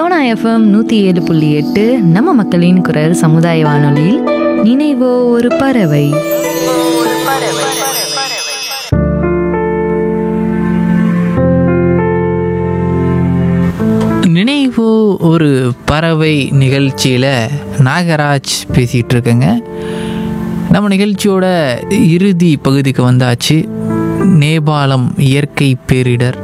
Sona FM நூற்றி ஏழு புள்ளி எட்டு நம்ம மக்களின் குரல் சமுதாய வானொலியில் நினைவோ ஒரு பறவை நினைவு ஒரு பறவை நிகழ்ச்சியில் நாகராஜ் பேசிகிட்டு இருக்கேங்க நம்ம நிகழ்ச்சியோட இறுதி பகுதிக்கு வந்தாச்சு நேபாளம் இயற்கை பேரிடர்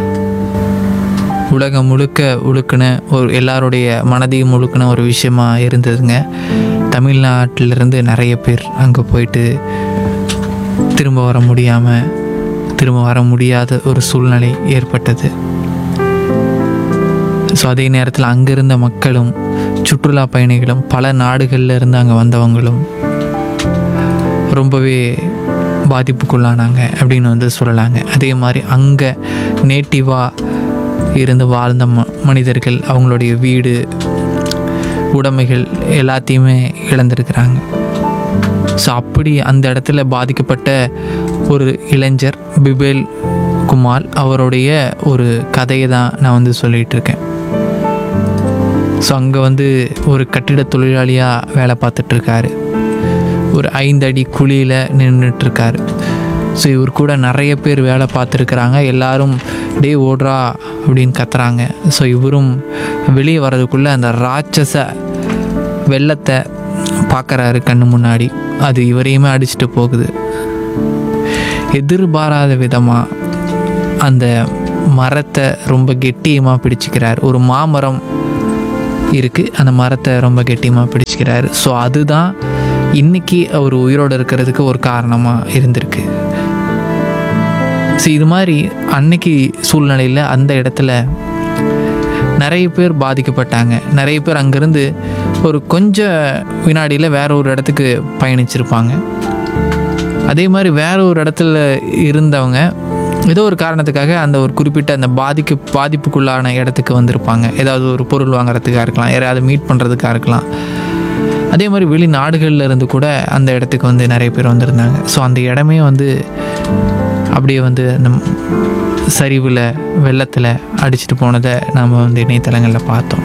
உலகம் முழுக்க உழுக்கின ஒரு எல்லாருடைய மனதையும் முழுக்கின ஒரு விஷயமா இருந்ததுங்க தமிழ்நாட்டிலிருந்து நிறைய பேர் அங்கே போயிட்டு திரும்ப வர முடியாமல் திரும்ப வர முடியாத ஒரு சூழ்நிலை ஏற்பட்டது ஸோ அதே நேரத்தில் அங்கே இருந்த மக்களும் சுற்றுலா பயணிகளும் பல நாடுகளில் இருந்து அங்கே வந்தவங்களும் ரொம்பவே பாதிப்புக்குள்ளானாங்க அப்படின்னு வந்து சொல்லலாங்க அதே மாதிரி அங்கே நேட்டிவாக இருந்து வாழ்ந்த ம மனிதர்கள் அவங்களுடைய வீடு உடைமைகள் எல்லாத்தையுமே இழந்திருக்கிறாங்க ஸோ அப்படி அந்த இடத்துல பாதிக்கப்பட்ட ஒரு இளைஞர் பிபேல் குமார் அவருடைய ஒரு கதையை தான் நான் வந்து சொல்லிகிட்டு இருக்கேன் ஸோ அங்கே வந்து ஒரு கட்டிட தொழிலாளியாக வேலை பார்த்துட்ருக்காரு ஒரு ஐந்து அடி குழியில் நின்றுட்டுருக்காரு ஸோ இவர் கூட நிறைய பேர் வேலை பார்த்துருக்குறாங்க எல்லாரும் டே ஓடுறா அப்படின்னு கத்துறாங்க ஸோ இவரும் வெளியே வர்றதுக்குள்ளே அந்த ராட்சச வெள்ளத்தை பார்க்குறாரு கண்ணு முன்னாடி அது இவரையுமே அடிச்சுட்டு போகுது எதிர்பாராத விதமாக அந்த மரத்தை ரொம்ப கெட்டியமாக பிடிச்சிக்கிறார் ஒரு மாமரம் இருக்குது அந்த மரத்தை ரொம்ப கெட்டியமாக பிடிச்சிக்கிறாரு ஸோ அதுதான் இன்னைக்கு அவர் உயிரோடு இருக்கிறதுக்கு ஒரு காரணமாக இருந்திருக்கு ஸோ இது மாதிரி அன்னைக்கு சூழ்நிலையில் அந்த இடத்துல நிறைய பேர் பாதிக்கப்பட்டாங்க நிறைய பேர் அங்கேருந்து ஒரு கொஞ்ச வினாடியில் வேற ஒரு இடத்துக்கு பயணிச்சிருப்பாங்க அதே மாதிரி வேற ஒரு இடத்துல இருந்தவங்க ஏதோ ஒரு காரணத்துக்காக அந்த ஒரு குறிப்பிட்ட அந்த பாதிக்கு பாதிப்புக்குள்ளான இடத்துக்கு வந்திருப்பாங்க ஏதாவது ஒரு பொருள் வாங்குறதுக்காக இருக்கலாம் யாராவது மீட் பண்ணுறதுக்காக இருக்கலாம் அதே மாதிரி வெளிநாடுகளில் இருந்து கூட அந்த இடத்துக்கு வந்து நிறைய பேர் வந்திருந்தாங்க ஸோ அந்த இடமே வந்து அப்படியே வந்து அந்த சரிவில் வெள்ளத்தில் அடிச்சிட்டு போனதை நாம் வந்து இணையதளங்களில் பார்த்தோம்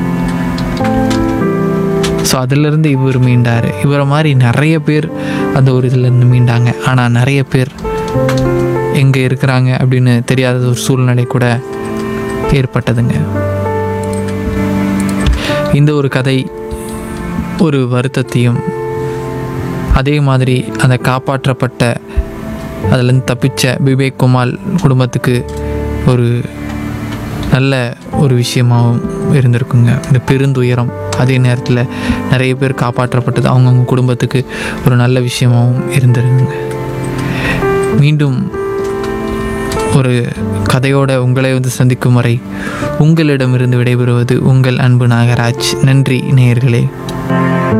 ஸோ அதிலிருந்து இவர் மீண்டார் இவரை மாதிரி நிறைய பேர் அந்த ஒரு இதுலேருந்து மீண்டாங்க ஆனால் நிறைய பேர் எங்கே இருக்கிறாங்க அப்படின்னு தெரியாத ஒரு சூழ்நிலை கூட ஏற்பட்டதுங்க இந்த ஒரு கதை ஒரு வருத்தத்தையும் அதே மாதிரி அந்த காப்பாற்றப்பட்ட அதுலேருந்து தப்பிச்ச பிபேக் குமார் குடும்பத்துக்கு ஒரு நல்ல ஒரு விஷயமாகவும் இருந்திருக்குங்க இந்த பெருந்துயரம் அதே நேரத்தில் நிறைய பேர் காப்பாற்றப்பட்டது அவங்கவுங்க குடும்பத்துக்கு ஒரு நல்ல விஷயமாகவும் இருந்திருக்குங்க மீண்டும் ஒரு கதையோட உங்களை வந்து சந்திக்கும் வரை உங்களிடமிருந்து விடைபெறுவது உங்கள் அன்பு நாகராஜ் நன்றி நேயர்களே